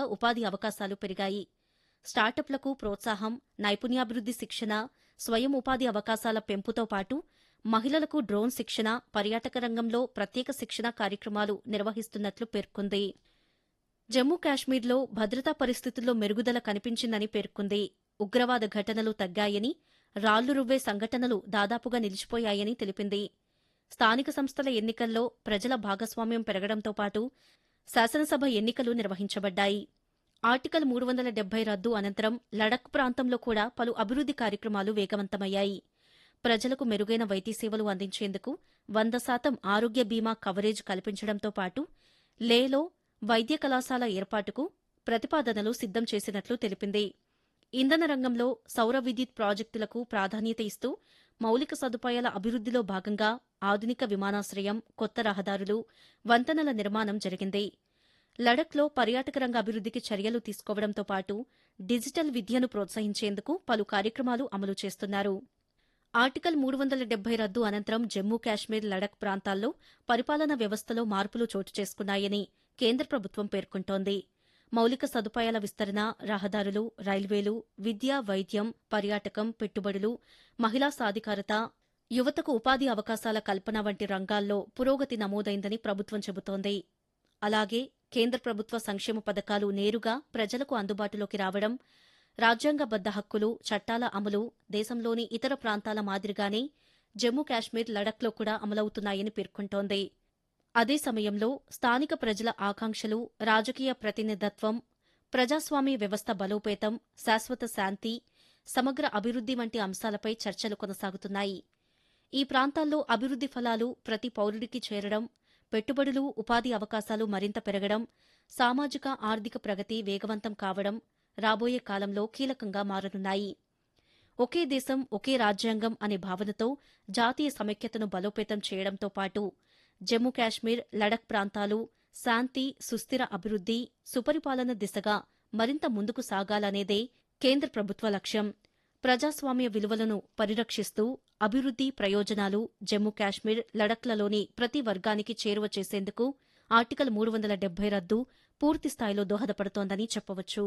ఉపాధి అవకాశాలు పెరిగాయి స్టార్టప్లకు ప్రోత్సాహం నైపుణ్యాభివృద్ది శిక్షణ స్వయం ఉపాధి అవకాశాల పెంపుతో పాటు మహిళలకు డ్రోన్ శిక్షణ పర్యాటక రంగంలో ప్రత్యేక శిక్షణ కార్యక్రమాలు నిర్వహిస్తున్నట్లు పేర్కొంది జమ్మూ కాశ్మీర్లో భద్రతా పరిస్థితుల్లో మెరుగుదల కనిపించిందని పేర్కొంది ఉగ్రవాద ఘటనలు తగ్గాయని రాళ్లు రువ్వే సంఘటనలు దాదాపుగా నిలిచిపోయాయని తెలిపింది స్థానిక సంస్థల ఎన్నికల్లో ప్రజల భాగస్వామ్యం పెరగడంతో పాటు శాసనసభ ఎన్నికలు నిర్వహించబడ్డాయి ఆర్టికల్ మూడు వందల డెబ్బై రద్దు అనంతరం లడక్ ప్రాంతంలో కూడా పలు అభివృద్ది కార్యక్రమాలు వేగవంతమయ్యాయి ప్రజలకు మెరుగైన వైద్య సేవలు అందించేందుకు వంద శాతం ఆరోగ్య బీమా కవరేజ్ కల్పించడంతో పాటు లేలో వైద్య కళాశాల ఏర్పాటుకు ప్రతిపాదనలు సిద్దం చేసినట్లు తెలిపింది ఇంధన రంగంలో సౌర విద్యుత్ ప్రాజెక్టులకు ప్రాధాన్యత ఇస్తూ మౌలిక సదుపాయాల అభివృద్దిలో భాగంగా ఆధునిక విమానాశ్రయం కొత్త రహదారులు వంతెనల నిర్మాణం జరిగింది లడఖ్లో పర్యాటక రంగ అభివృద్దికి చర్యలు తీసుకోవడంతో పాటు డిజిటల్ విద్యను ప్రోత్సహించేందుకు పలు కార్యక్రమాలు అమలు చేస్తున్నారు ఆర్టికల్ మూడు వందల డెబ్బై రద్దు అనంతరం జమ్మూ కాశ్మీర్ లడక్ ప్రాంతాల్లో పరిపాలనా వ్యవస్థలో మార్పులు చోటు చేసుకున్నాయని కేంద్ర ప్రభుత్వం పేర్కొంటోంది మౌలిక సదుపాయాల విస్తరణ రహదారులు రైల్వేలు విద్య వైద్యం పర్యాటకం పెట్టుబడులు మహిళా సాధికారత యువతకు ఉపాధి అవకాశాల కల్పన వంటి రంగాల్లో పురోగతి నమోదైందని ప్రభుత్వం చెబుతోంది అలాగే కేంద్ర ప్రభుత్వ సంక్షేమ పథకాలు నేరుగా ప్రజలకు అందుబాటులోకి రావడం రాజ్యాంగబద్ద హక్కులు చట్టాల అమలు దేశంలోని ఇతర ప్రాంతాల మాదిరిగానే జమ్మూ కాశ్మీర్ లడఖ్లో కూడా అమలవుతున్నాయని పేర్కొంటోంది అదే సమయంలో స్థానిక ప్రజల ఆకాంక్షలు రాజకీయ ప్రతినిధత్వం ప్రజాస్వామ్య వ్యవస్థ బలోపేతం శాశ్వత శాంతి సమగ్ర అభివృద్ది వంటి అంశాలపై చర్చలు కొనసాగుతున్నాయి ఈ ప్రాంతాల్లో అభివృద్ది ఫలాలు ప్రతి పౌరుడికి చేరడం పెట్టుబడులు ఉపాధి అవకాశాలు మరింత పెరగడం సామాజిక ఆర్థిక ప్రగతి వేగవంతం కావడం రాబోయే కాలంలో కీలకంగా మారనున్నాయి ఒకే దేశం ఒకే రాజ్యాంగం అనే భావనతో జాతీయ సమైక్యతను బలోపేతం చేయడంతో పాటు జమ్మూ కాశ్మీర్ లడక్ ప్రాంతాలు శాంతి సుస్థిర అభివృద్ది సుపరిపాలన దిశగా మరింత ముందుకు సాగాలనేదే కేంద్ర ప్రభుత్వ లక్ష్యం ప్రజాస్వామ్య విలువలను పరిరక్షిస్తూ అభివృద్ది ప్రయోజనాలు జమ్మూ కాశ్మీర్ లడక్లలోని ప్రతి వర్గానికి చేరువ చేసేందుకు ఆర్టికల్ మూడు వందల డెబ్బై రద్దు పూర్తి స్థాయిలో దోహదపడుతోందని చెప్పవచ్చు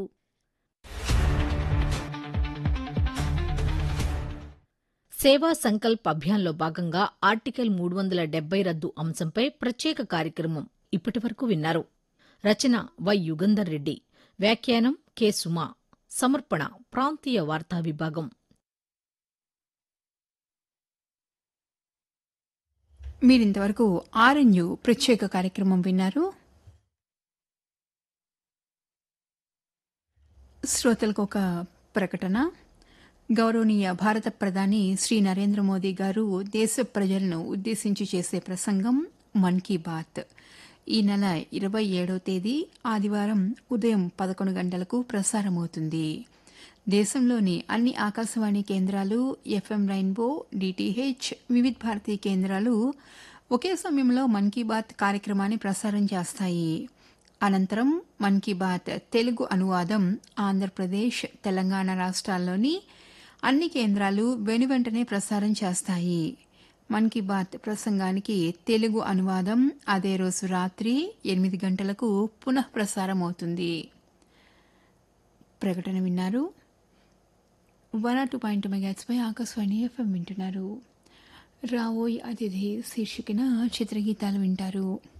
సేవా సంకల్ప్ అభియాన్లో భాగంగా ఆర్టికల్ మూడు వందల డెబ్బై రద్దు అంశంపై ప్రత్యేక కార్యక్రమం ఇప్పటివరకు విన్నారు రచన వై యుగంధర్ రెడ్డి వ్యాఖ్యానం కె సుమా సమర్పణ ప్రాంతీయ వార్తా విభాగం మీరింతవరకు ఆర్ఎన్యు ప్రత్యేక కార్యక్రమం విన్నారు శ్రోతలకు ఒక ప్రకటన గౌరవనీయ భారత ప్రధాని శ్రీ నరేంద్ర మోదీ గారు దేశ ప్రజలను ఉద్దేశించి చేసే ప్రసంగం మన్ కీ బాత్ ఈ నెల ఇరవై ఏడవ తేదీ ఆదివారం ఉదయం పదకొండు గంటలకు ప్రసారమవుతుంది దేశంలోని అన్ని ఆకాశవాణి కేంద్రాలు FM rainbow DTH Vividh Bharati కేంద్రాలు ఒకే సమయంలో మన్ కీ బాత్ కార్యక్రమాన్ని ప్రసారం చేస్తాయి అనంతరం మన్ కీ బాత్ తెలుగు అనువాదం ఆంధ్రప్రదేశ్ తెలంగాణ రాష్ట్రాల్లోని అన్ని కేంద్రాలు వెనువెంటనే ప్రసారం చేస్తాయి మన్ కీ బాత్ ప్రసంగానికి తెలుగు అనువాదం అదే రోజు రాత్రి ఎనిమిది గంటలకు పునః ప్రసారం అవుతుంది ప్రకటన విన్నారు వన్ ఆర్ టూ పాయింట్ మెగాట్స్పై ఆకాశవాణి ఎఫ్ఎం వింటున్నారు రావోయ్ అతిథి శీర్షికన చిత్రగీతాలు వింటారు